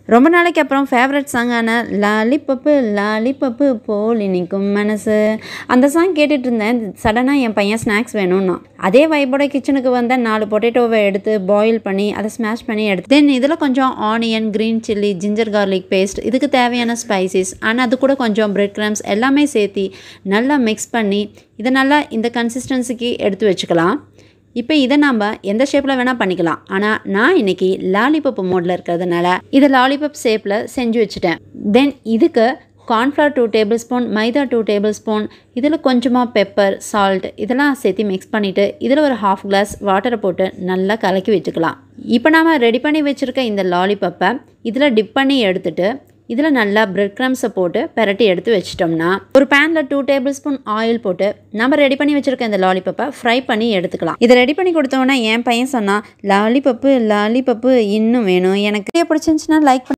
ரொம்ப நாளைக்கு அப்புறம் ஃபேவரட் சாங்கான லாலிபப்பு லாலிபப்பு போல் இனிக்கும் மனசு அந்த சாங் கேட்டுட்டு இருந்தேன் சடனாக என் பையன் ஸ்நாக்ஸ் வேணும்னா அதே வைப்போட கிச்சனுக்கு வந்த நாலு பொட்டேட்டோவை எடுத்து பாயில் பண்ணி அதை ஸ்மாஷ் பண்ணி எடுத்து தென் இதில் கொஞ்சம் onion green chilli ginger garlic paste இதுக்கு தேவையான ஸ்பைசஸ் ஆனால் அது கூட கொஞ்சம் பிரெட் கிரம்ஸ் எல்லாமே சேர்த்தி நல்லா மிக்ஸ் பண்ணி இதை நல்லா இந்த கன்சிஸ்டன்சிக்கு எடுத்து வச்சுக்கலாம் இப்போ இதை நாம் எந்த ஷேப்பில் வேணால் பண்ணிக்கலாம் ஆனால் நான் இன்னைக்கு லாலிபப் மோடில் இருக்கிறதுனால இதை லாலிபப் ஷேப்பில் செஞ்சு வச்சுட்டேன் தென் இதுக்கு cornflour two tablespoon maida two tablespoon இதில் கொஞ்சமாக பெப்பர் சால்ட் இதெல்லாம் சேர்த்து மிக்ஸ் பண்ணிவிட்டு இதில் ஒரு ஹாஃப் கிளாஸ் வாட்டரை போட்டு நல்லா கலக்கி வச்சுக்கலாம் இப்போ நாம் ரெடி பண்ணி வச்சுருக்க இந்த லாலிபப்பை இதில் டிப் பண்ணி எடுத்துட்டு இதில் நல்லா பிரெட் க்ரம்ஸை போட்டு பெரட்டி எடுத்து வச்சிட்டோம்னா ஒரு பேனில் டூ டேபிள் ஸ்பூன் ஆயில் போட்டு நம்ம ரெடி பண்ணி வச்சுருக்க இந்த லாலிபப்பை ஃப்ரை பண்ணி எடுத்துக்கலாம் இதை ரெடி பண்ணி கொடுத்தோன்னே என் பையன் சொன்னான் லாலிபப்பு லாலிபப்பு இன்னும் வேணும் எனக்கு பிடிச்சிருந்துச்சுன்னா லைக்